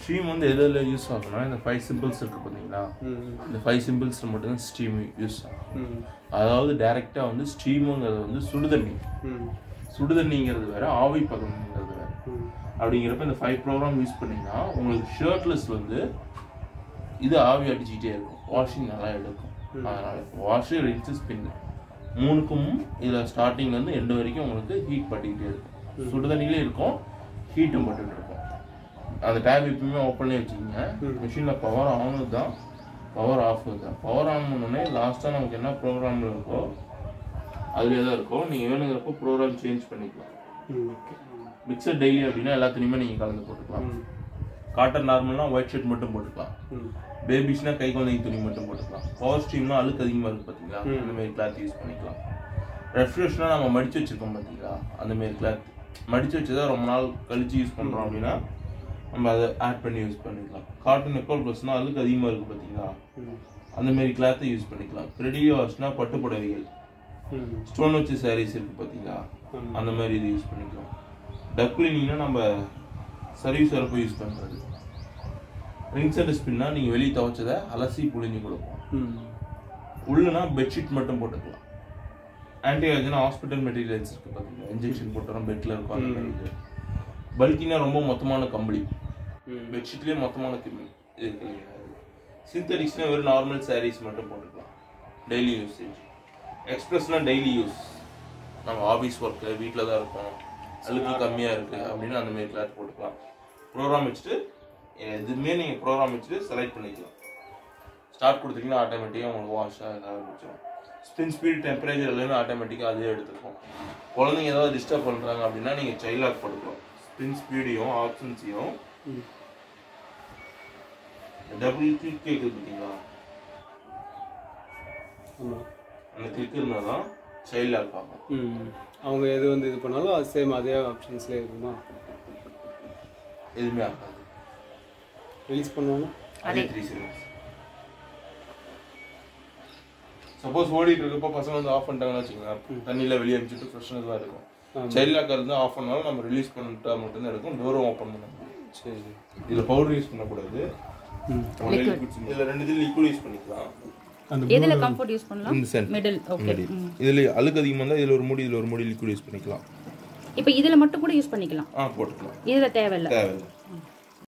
Stream வந்து எதில் use ஆகும்னா இந்த ஃபைவ் சிம்பிள்ஸ் இருக்கு பார்த்தீங்களா ம் இந்த ஃபைவ் சிம்பிள்ஸில் மட்டும்தான் ஸ்ட்ரீம் யூஸ் ஆகும் ம் அதாவது டைரெக்டாக வந்து ஸ்ட்ரீமுங்கிறது வந்து சுடுதண்ணி ம் சுடுதண்ணிங்கிறது வேற ஆவி பதம்ங்கிறது வேற ம் அப்படிங்கிறப்ப இந்த ஃபைவ் ப்ரோக்ராம் யூஸ் பண்ணீங்கன்னா உங்களுக்கு ஷர்ட்லெஸ் வந்து இது ஆவி அடிச்சுக்கிட்டே இருக்கும் வாஷிங் நல்லா எடுக்கும் அதனால வாஷு ரின்ஸு ஸ்பின் மூணுக்கும் இதில் ஸ்டார்டிங்லேருந்து எண்டு வரைக்கும் உங்களுக்கு ஹீட் பட்டுக்கிட்டே இருக்கும் சுடுதண்ணிலே இருக்கும் ஹீட்டும் பட்டுட்டு இருக்கும் அந்த டேப் எப்பயுமே ஓப்பன்லேயே வச்சுக்கோங்க மிஷினில் பவர் ஆனது தான் பவர் ஆஃப் தான் பவர் ஆன் பண்ணோடனே லாஸ்ட்டாக நமக்கு என்ன ப்ரோக்ராமில் இருக்கோ அதுலேயே தான் இருக்கும் நீங்கள் வேணுங்கிறப்போ ப்ரோக்ராம் சேஞ்ச் பண்ணிக்கலாம் ம் ஓகே மிக்சர் டெய்லி அப்படின்னா எல்லாத்துலேயுமே நீங்கள் கலந்து போட்டுக்கலாம் ம் காட்டன் நார்மல்னா ஒயிட் ஷர்ட் மட்டும் போட்டுக்கலாம் ம் பேபிஸ்னா கை குழந்தைங்க துணி மட்டும் போட்டுக்கலாம் பவர் ஸ்ட்ரீம்னா அழுக்கு அதிகமாக இருக்கு பார்த்தீங்களா அந்த மாதிரி கிளாத் யூஸ் பண்ணிக்கலாம் ரெஃப்ரெஷ்னா நம்ம மடிச்சு வச்சிருக்கோம் பார்த்தீங்களா அந்த மாதிரி கிளாத் மடிச்சு வச்சதை ரொம்ப நாள் கழிச்சு யூஸ் பண்ணுறோம் அப்படின்னா நம்ம அதை ஆட் பண்ணி யூஸ் பண்ணிக்கலாம் காட்டன் நெக்கோல் ப்ளஸ்னா அழுக்கு அதிகமாக இருக்கு பார்த்தீங்களா ம் அந்த மாதிரி கிளாத்தை யூஸ் பண்ணிக்கலாம் கிரெடியோ வாஷ்னா பட்டு புடவைகள் ம் ஸ்டோன் வச்சு சாரீஸ் இருக்கு பார்த்தீங்களா ஆமா. அந்த மாதிரி இது யூஸ் பண்ணிக்கலாம் டக் கிளீனிங்னா நம்ம சர்வீஸ் வரப்போ யூஸ் பண்ணுறது ரிங்ஸ் அண்ட் ஸ்பின்னா நீங்கள் வெளியே துவைச்சதை அலசி புழிஞ்சு கொடுப்போம் ம் உள்ளனா பெட்ஷீட் மட்டும் போட்டுக்கலாம் ஆன்டி ஆக்சிஜன் ஹாஸ்பிட்டல் மெட்டீரியல்ஸ் இருக்கு பார்த்தீங்களா இன்ஜெக்ஷன் போட்டுறோம் பெட்டில் இருக்கும் அந்த மாதிரி இது பல்கினா ரொம்ப மொத்தமான கம்பளி ம் பெட்ஷீட்லேயே மொத்தமான கம்பளி இருக்கு சிந்தடிக்ஸ்னா வெறும் நார்மல் சாரீஸ் மட்டும் போட்டுக்கலாம் டெய்லி யூசேஜ் எக்ஸ்பிரஸ்னா டெய்லி யூஸ் நம்ம ஆஃபீஸ் ஒர்க்கு வீட்டில் தான் இருக்கோம் அழுக்கு கம்மியாக இருக்குது அப்படின்னு அந்த மாதிரி கிளாத் போட்டுக்கலாம் ப்ரோக்ராம் வச்சுட்டு எதுவுமே நீங்கள் ப்ரோக்ராம் வச்சுட்டு செலக்ட் பண்ணிக்கலாம் ஸ்டார்ட் கொடுத்தீங்கன்னா ஆட்டோமேட்டிக்காக உங்களுக்கு வாஷாக ஏதாவது ஆரம்பிச்சிடும் ஸ்பின் ஸ்பீட் டெம்பரேச்சர் எல்லாமே ஆட்டோமேட்டிக்காக அதே எடுத்துக்கும் குழந்தைங்க ஏதாவது டிஸ்டர்ப் பண்ணுறாங்க அப்படின்னா நீங்கள் சைல்ட் லாக் போட்டுக்கலாம் ஸ்பின் ஸ்பீடையும் ஆப்ஷன்ஸையும் ம் டபுள் கிளிக் கேட்குது பார்த்தீங்களா ஆமாம் அந்த கிளிக் இருந்தால் தான் சைல்ட் லாக் ஆகும் ம் அவங்க எது வந்து இது பண்ணாலும் அது சேம் அதே ஆப்ஷன்ஸ்லேயே இருக்குமா எதுவுமே ஆகாது ரிலீஸ் பண்ணுவாங்க அதே த்ரீ செகண்ட்ஸ் சப்போஸ் ஓடிட்டு இருக்கப்போ பசங்க வந்து ஆஃப் பண்ணிட்டாங்கன்னு வச்சுக்கோங்க தண்ணியில் வெளியே அனுப்பிச்சிட்டு ஃப்ரெஷ்னஸ் தான் இருக்கும் சைல்ட் லாக் இருந்து ஆஃப் பண்ணாலும் நம்ம ரிலீஸ் பண்ணிட்டா மட்டும்தான் இருக்கும் டோரும் ஓப்பன் பண்ண முடியும் சரி இதில் பவுடர் யூஸ் பண்ணக்கூடாது ம் இதில் ரெண்டு இதில் லிக்விட் யூஸ் பண்ணிக்கலாம் அந்த எதுல கம்ஃபர்ட் யூஸ் பண்ணலாம் இந்த சென்ட் மிடில் ஓகே இதில் அழுக்கு அதிகமாக இருந்தால் இதில் ஒரு மூடி இதில் ஒரு மூடி லிக்விட் யூஸ் பண்ணிக்கலாம் இப்போ இதுல மட்டும் கூட யூஸ் பண்ணிக்கலாம் ஆ போட்டுக்கலாம் இதுல தேவையில்ல தேவையில்லை